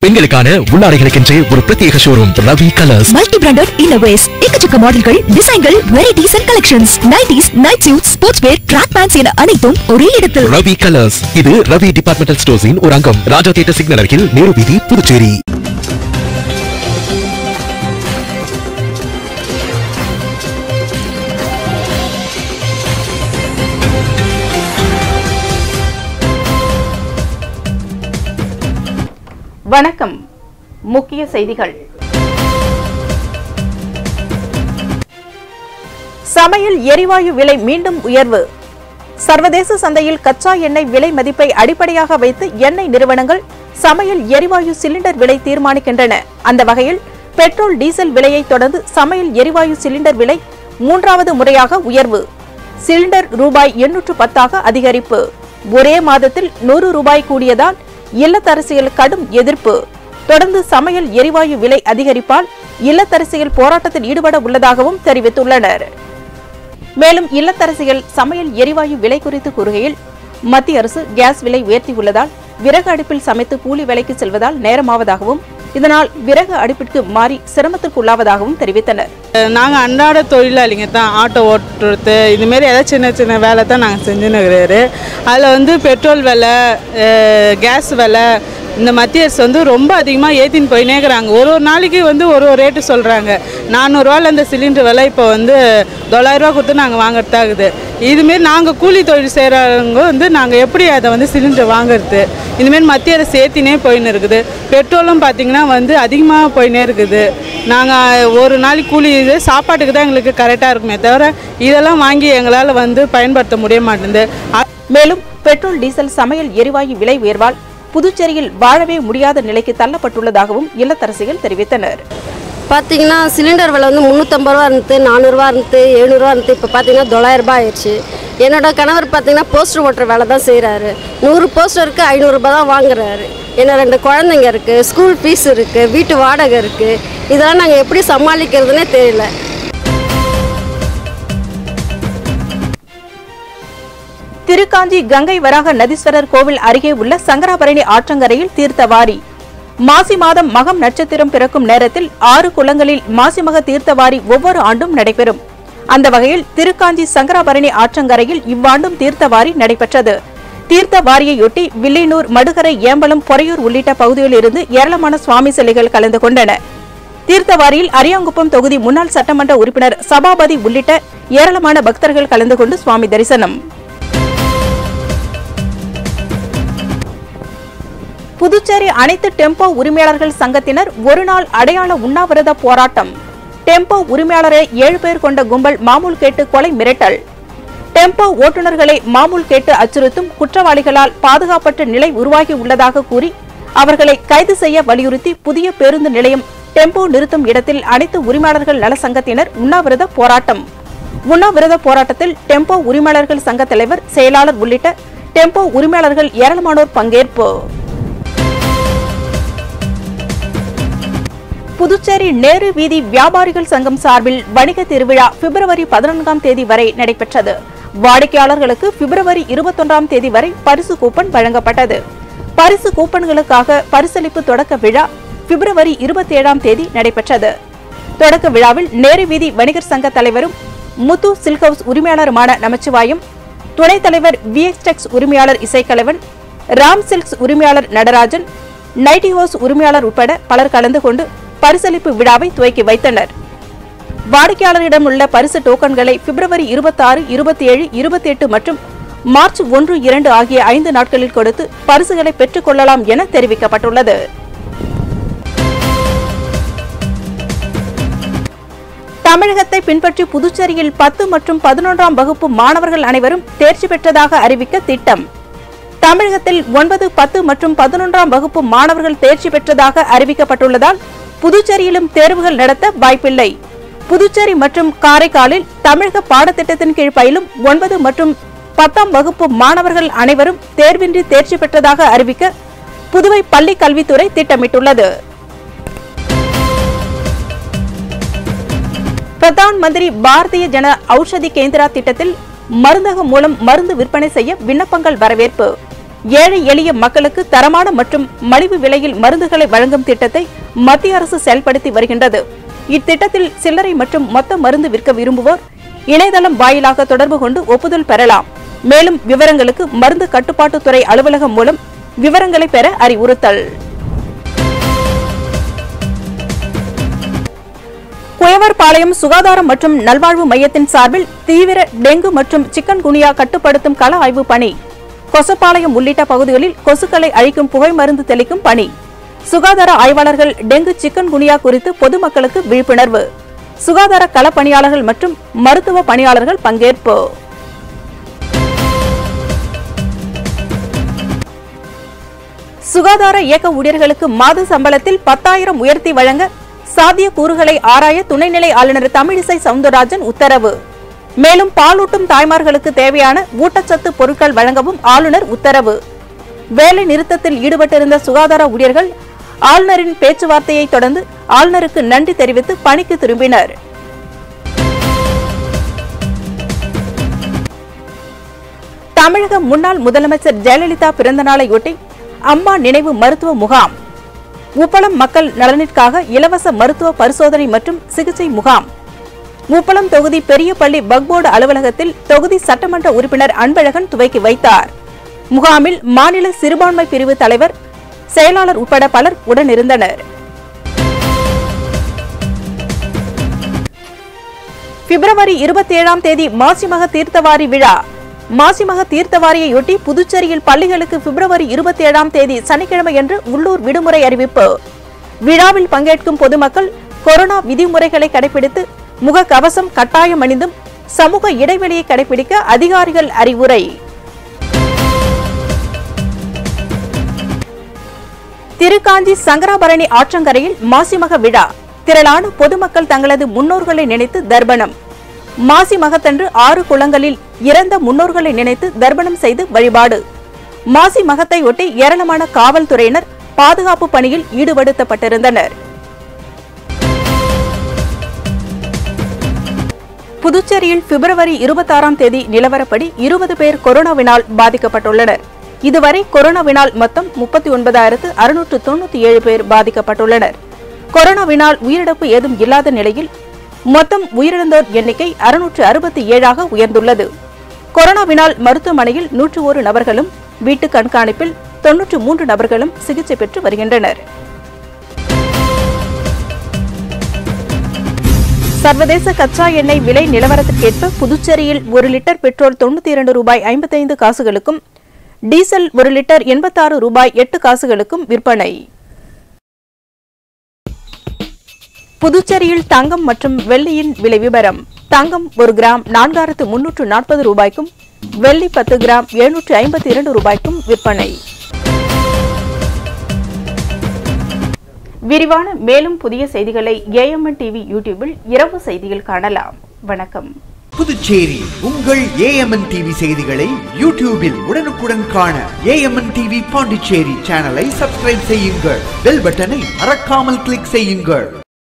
பெண்களுக்கான உள்ளாடைகளுக்கென்றே ஒரு பிரத்யேக showroom Ravi colours multi branded innerwears எக்கச்சக்க மாடல்கள் டிசைன்கள் varieties and collections nighties night suit sports wear track pants என அனைத்தும் ஒரே இடத்தில் ரவி கலர்ஸ் இது ரவி டிபார்ட்மெண்டல் ஸ்டோர்ஸின் ஒரு அங்கம் ராஜா தியேட்டர் சிக்னல் அருகில் நேரு வீதி புதுச்சேரி வணக்கம் முக்கிய செய்திகள் சமையல் எரிவாயு விலை மீண்டும் உயர்வு சர்வதேச சந்தையில் கச்சா எண்ணெய் விலை மதிப்பை அடிப்படையாக வைத்து எண்ணெய் நிறுவனங்கள் சமையல் எரிவாயு சிலிண்டர் விலை தீர்மானிக்கின்றன அந்த வகையில் பெட்ரோல் டீசல் விலையை தொடர்ந்து சமையல் எரிவாயு சிலிண்டர் விலை மூன்றாவது முறையாக உயர்வு சிலிண்டர் ரூபாய் எண்ணூற்று பத்தாக அதிகரிப்பு ஒரே மாதத்தில் நூறு ரூபாய் கூடியதால் இல்லத்தரசியல் கடும் எதிர்ப்பு தொடர்ந்து சமையல் எரிவாயு விலை அதிகரிப்பால் இல்லத்தரசியல் போராட்டத்தில் ஈடுபட உள்ளதாகவும் தெரிவித்துள்ளனர் மேலும் இல்லத்தரசிகள் சமையல் எரிவாயு விலை குறித்து கூறுகையில் மத்திய அரசு கேஸ் விலை உயர்த்தியுள்ளதால் விறகு அடுப்பில் சமைத்து கூலி வேலைக்கு செல்வதால் நேரமாவதாகவும் இதனால் விறகு அடுப்பிற்கு மாறி சிரமத்திற்குள்ளாவதாகவும் தெரிவித்தனர் நாங்கள் அன்றாட தொழிலாளிங்க தான் ஆட்டோ ஓட்டுறது இதுமாரி ஏதாவது சின்ன சின்ன வேலை தான் நாங்கள் செஞ்சுன்னு இருக்கிறாரு அதில் வந்து பெட்ரோல் விலை அஹ், கேஸ் விலை இந்த மத்திய அரசு வந்து ரொம்ப அதிகமாக ஏற்றின்னு போயினே இருக்கிறாங்க ஒரு ஒரு நாளைக்கு வந்து ஒரு ஒரு ரேட்டு சொல்கிறாங்க நானூறுரூவால இந்த சிலிண்டர் விலை இப்போ வந்து தொள்ளாயிரரூவா கொடுத்து நாங்கள் வாங்குறதாகுது இதுமாரி நாங்கள் கூலி தொழில் செய்கிறவங்க வந்து நாங்கள் எப்படி அதை வந்து சிலிண்டர் வாங்குறது இதுமாரி மத்திய அரசு ஏற்றினே போயின்னு இருக்குது பெட்ரோலும் பார்த்திங்கன்னா வந்து அதிகமாக போயினே இருக்குது நாங்கள் ஒரு நாளைக்கு கூலி இது சாப்பாட்டுக்கு தான் எங்களுக்கு கரெக்டாக இருக்குமே தவிர இதெல்லாம் வாங்கி எங்களால் வந்து பயன்படுத்த முடிய மாட்டேங்குது அ- மேலும் பெட்ரோல் டீசல் சமையல் எரிவாயு விலை உயர்வால் புதுச்சேரியில் வாழவே முடியாத நிலைக்கு தள்ளப்பட்டுள்ளதாகவும் இல்லத்தரசிகள் தெரிவித்தனர் பார்த்தீங்கன்னா சிலிண்டர் விலை வந்து முந்நூற்றம்பது ரூபா இருந்தது நானூறுரூவா இருந்தது எழுநூறுவா இருந்தது இப்போ பார்த்தீங்கன்னா தொள்ளாயிரரூபா ஆயிடுச்சு என்னோட கணவர் பார்த்தீங்கன்னா போஸ்டர் ஓட்டுற வேலை தான் செய்கிறாரு நூறு போஸ்டருக்கு ஐநூறுரூபா தான் வாங்குறாரு என்ன ரெண்டு குழந்தைங்க இருக்குது ஸ்கூல் ஃபீஸ் இருக்குது வீட்டு வாடகை இருக்குது இதெல்லாம் நாங்கள் எப்படி சமாளிக்கிறதுனே தெரியல திருக்காஞ்சி கங்கை வராக நதீஸ்வரர் கோவில் அருகே உள்ள சங்கராபரணி ஆற்றங்கரையில் தீர்த்தவாரி மாசி மாதம் மகம் நட்சத்திரம் பிறக்கும் நேரத்தில் ஆறு குளங்களில் மாசிமக தீர்த்தவாரி ஒவ்வொரு ஆண்டும் நடைபெறும் அந்த வகையில் திருக்காஞ்சி சங்கராபரணி ஆற்றங்கரையில் இவ்வாண்டும் தீர்த்தவாரி நடைபெற்றது தீர்த்தவாரியையொட்டி வில்லியனூர் மடுகரை ஏம்பலம் பொறையூர் உள்ளிட்ட பகுதிகளில் இருந்து ஏராளமான சுவாமி சிலைகள் கலந்து கொண்டன தீர்த்தவாரியில் அரியாங்குப்பம் தொகுதி முன்னாள் சட்டமன்ற உறுப்பினர் சபாபதி உள்ளிட்ட ஏராளமான பக்தர்கள் கலந்து கொண்டு சுவாமி தரிசனம் புதுச்சேரி அனைத்து டெம்போ உரிமையாளர்கள் சங்கத்தினர் ஒருநாள் அடையாள உண்ணாவிரத போராட்டம் டெம்போ உரிமையாளரை ஏழு பேர் கொண்ட கும்பல் மாமூல் கேட்டு கொலை மிரட்டல் டெம்போ ஓட்டுநர்களை மாமூல் கேட்டு அச்சுறுத்தும் குற்றவாளிகளால் பாதுகாப்பற்ற நிலை உருவாகி உள்ளதாக கூறி அவர்களை கைது செய்ய வலியுறுத்தி புதிய பேருந்து நிலையம் டெம்போ நிறுத்தும் இடத்தில் அனைத்து உரிமையாளர்கள் நல சங்கத்தினர் உண்ணாவிரத போராட்டம் உண்ணாவிரத போராட்டத்தில் டெம்போ உரிமையாளர்கள் சங்க தலைவர் செயலாளர் உள்ளிட்ட டெம்போ உரிமையாளர்கள் ஏராளமானோர் பங்கேற்பு புதுச்சேரி நேரு வீதி வியாபாரிகள் சங்கம் சார்பில் வணிக திருவிழா பிப்ரவரி பதினான்காம் தேதி வரை நடைபெற்றது வாடிக்கையாளர்களுக்கு பிப்ரவரி இருபத்தொன்றாம் தேதி வரை பரிசு கூப்பன் வழங்கப்பட்டது பரிசு கூப்பன்களுக்காக பரிசளிப்பு தொடக்க விழா பிப்ரவரி இருபத்தி ஏழாம் தேதி நடைபெற்றது தொடக்க விழாவில் நேரு வீதி வணிகர் சங்க தலைவரும் முத்து சில்க் ஹவுஸ் உரிமையாளருமான நமச்சிவாயம் துணைத் தலைவர் விஎக்ஸ்டெக்ஸ் உரிமையாளர் இசைக்கலைவன் ராம் சில்க்ஸ் உரிமையாளர் நடராஜன் நைட்டி ஹவுஸ் உரிமையாளர் உட்பட பலர் கலந்து கொண்டு பரிசளிப்பு விழாவை துவக்கி வைத்தனர் வாடிக்கையாளரிடம் உள்ள பரிசு டோக்கன்களை பிப்ரவரி இருபத்தாறு இருபத்தி ஏழு இருபத்தி எட்டு மற்றும் மார்ச் ஒன்று இரண்டு ஆகிய ஐந்து நாட்களில் கொடுத்து பரிசுகளை பெற்றுக் கொள்ளலாம் என தெரிவிக்கப்பட்டுள்ளது தமிழகத்தை பின்பற்றி புதுச்சேரியில் பத்து மற்றும் பதினொன்றாம் வகுப்பு மாணவர்கள் அனைவரும் தேர்ச்சி பெற்றதாக அறிவிக்க திட்டம் தமிழகத்தில் ஒன்பது பத்து மற்றும் பதினொன்றாம் வகுப்பு மாணவர்கள் தேர்ச்சி பெற்றதாக அறிவிக்கப்பட்டுள்ளதால் புதுச்சேரியிலும் தேர்வுகள் நடத்த வாய்ப்பில்லை புதுச்சேரி மற்றும் காரைக்காலில் தமிழக பாடத்திட்டத்தின் கீழ் பயிலும் ஒன்பது மற்றும் பத்தாம் வகுப்பு மாணவர்கள் அனைவரும் தேர்வின்றி தேர்ச்சி பெற்றதாக அறிவிக்க புதுவை பள்ளி கல்வித்துறை திட்டமிட்டுள்ளது பிரதான் மந்திரி பாரதிய ஜன ஔஷதி கேந்திரா திட்டத்தில் மருந்தகம் மூலம் மருந்து விற்பனை செய்ய விண்ணப்பங்கள் வரவேற்பு ஏழை எளிய மக்களுக்கு தரமான மற்றும் மலிவு விலையில் மருந்துகளை வழங்கும் திட்டத்தை மத்திய அரசு செயல்படுத்தி வருகின்றது இத்திட்டத்தில் சில்லறை மற்றும் மொத்த மருந்து விற்க விரும்புவோர் இணையதளம் வாயிலாக தொடர்பு கொண்டு ஒப்புதல் பெறலாம் மேலும் விவரங்களுக்கு மருந்து கட்டுப்பாட்டுத்துறை அலுவலகம் மூலம் விவரங்களை பெற அறிவுறுத்தல் குயவர்பாளையம் சுகாதாரம் மற்றும் நல்வாழ்வு மையத்தின் சார்பில் தீவிர டெங்கு மற்றும் சிக்கன் குனியா கட்டுப்படுத்தும் கள ஆய்வு பணி கொசப்பாளையம் உள்ளிட்ட பகுதிகளில் கொசுக்களை அழிக்கும் புகை மருந்து தெளிக்கும் பணி சுகாதார ஆய்வாளர்கள் டெங்கு சிக்கன் குனியா குறித்து பொதுமக்களுக்கு விழிப்புணர்வு சுகாதார கள பணியாளர்கள் மற்றும் மருத்துவ பணியாளர்கள் பங்கேற்பு சுகாதார இயக்க ஊழியர்களுக்கு மாத சம்பளத்தில் பத்தாயிரம் உயர்த்தி வழங்க சாத்திய கூறுகளை ஆராய துணைநிலை ஆளுநர் தமிழிசை சவுந்தரராஜன் உத்தரவு மேலும் பாலூட்டும் தாய்மார்களுக்கு தேவையான ஊட்டச்சத்து பொருட்கள் வழங்கவும் ஆளுநர் உத்தரவு வேலை நிறுத்தத்தில் ஈடுபட்டிருந்த சுகாதார ஊழியர்கள் ஆளுநரின் பேச்சுவார்த்தையை தொடர்ந்து ஆளுநருக்கு நன்றி தெரிவித்து பணிக்கு திரும்பினர் தமிழக முன்னாள் முதலமைச்சர் ஜெயலலிதா பிறந்தநாளையொட்டி அம்மா நினைவு மருத்துவ முகாம் உப்பளம் மக்கள் நலனிற்காக இலவச மருத்துவ பரிசோதனை மற்றும் சிகிச்சை முகாம் உப்பளம் தொகுதி பெரியபள்ளி பக்போர்டு அலுவலகத்தில் தொகுதி சட்டமன்ற உறுப்பினர் அன்பழகன் துவக்கி வைத்தார் முகாமில் மாநில சிறுபான்மை பிரிவு தலைவர் செயலாளர் உட்பட பலர் உடனிருந்தனர் பிப்ரவரி இருபத்தி ஏழாம் தேதி மாசிமக தீர்த்தவாரி விழா மாசிமக தீர்த்தவாரியையொட்டி புதுச்சேரியில் பள்ளிகளுக்கு பிப்ரவரி இருபத்தி ஏழாம் தேதி சனிக்கிழமையன்று உள்ளூர் விடுமுறை அறிவிப்பு விழாவில் பங்கேற்கும் பொதுமக்கள் கொரோனா விதிமுறைகளை கடைபிடித்து முக கவசம் கட்டாயம் அணிந்தும் சமூக இடைவெளியை கடைபிடிக்க அதிகாரிகள் அறிவுரை திருக்காஞ்சி சங்கராபரணி ஆற்றங்கரையில் மாசிமக விழா திரளான பொதுமக்கள் தங்களது முன்னோர்களை நினைத்து தர்ப்பணம் மாசி மகத்தன்று ஆறு குளங்களில் இறந்த முன்னோர்களை நினைத்து தர்ப்பணம் செய்து வழிபாடு மாசி மகத்தை ஒட்டி ஏராளமான காவல்துறையினர் பாதுகாப்பு பணியில் ஈடுபடுத்தப்பட்டிருந்தனர் புதுச்சேரியில் பிப்ரவரி இருபத்தாறாம் தேதி நிலவரப்படி இருபது பேர் கொரோனாவினால் பாதிக்கப்பட்டுள்ளனர் இதுவரை கொரோனாவினால் மொத்தம் முப்பத்தி ஒன்பதாயிரத்து அறுநூற்று தொண்ணூத்தி ஏழு பேர் பாதிக்கப்பட்டுள்ளனர் கொரோனாவினால் உயிரிழப்பு ஏதும் இல்லாத நிலையில் மொத்தம் உயிரிழந்தோர் எண்ணிக்கை அறுநூற்று அறுபத்தி ஏழாக உயர்ந்துள்ளது கொரோனாவினால் மருத்துவமனையில் நூற்று ஒரு நபர்களும் வீட்டு கண்காணிப்பில் தொன்னூற்று மூன்று நபர்களும் சிகிச்சை பெற்று வருகின்றனர் சர்வதேச கச்சா எண்ணெய் விலை நிலவரத்திற்கேற்ப புதுச்சேரியில் ஒரு லிட்டர் பெட்ரோல் தொண்ணூத்தி இரண்டு ரூபாய் ஐம்பத்தைந்து காசுகளுக்கும் டீசல் ஒரு லிட்டர் எண்பத்தாறு ரூபாய் எட்டு காசுகளுக்கும் விற்பனை புதுச்சேரியில் தங்கம் மற்றும் வெள்ளியின் விலை விவரம் தங்கம் ஒரு கிராம் நான்காயிரத்து முன்னூற்று நாற்பது ரூபாய்க்கும் வெள்ளி பத்து கிராம் எழுநூற்று ஐம்பத்தி இரண்டு ரூபாய்க்கும் விற்பனை விரிவான மேலும் புதிய செய்திகளை ஏஎம்என் டிவி யூடியூபில் இரவு செய்தியில் காணலாம் வணக்கம் புதுச்சேரி உங்கள் ஏஎம்என் டிவி செய்திகளை யூடியூபில் உடனுக்குடன் காண ஏஎம்என் டிவி பாண்டிச்சேரி சேனலை சப்ஸ்கிரைப் செய்யுங்கள் பெல் பட்டனை மறக்காமல் கிளிக் செய்யுங்கள்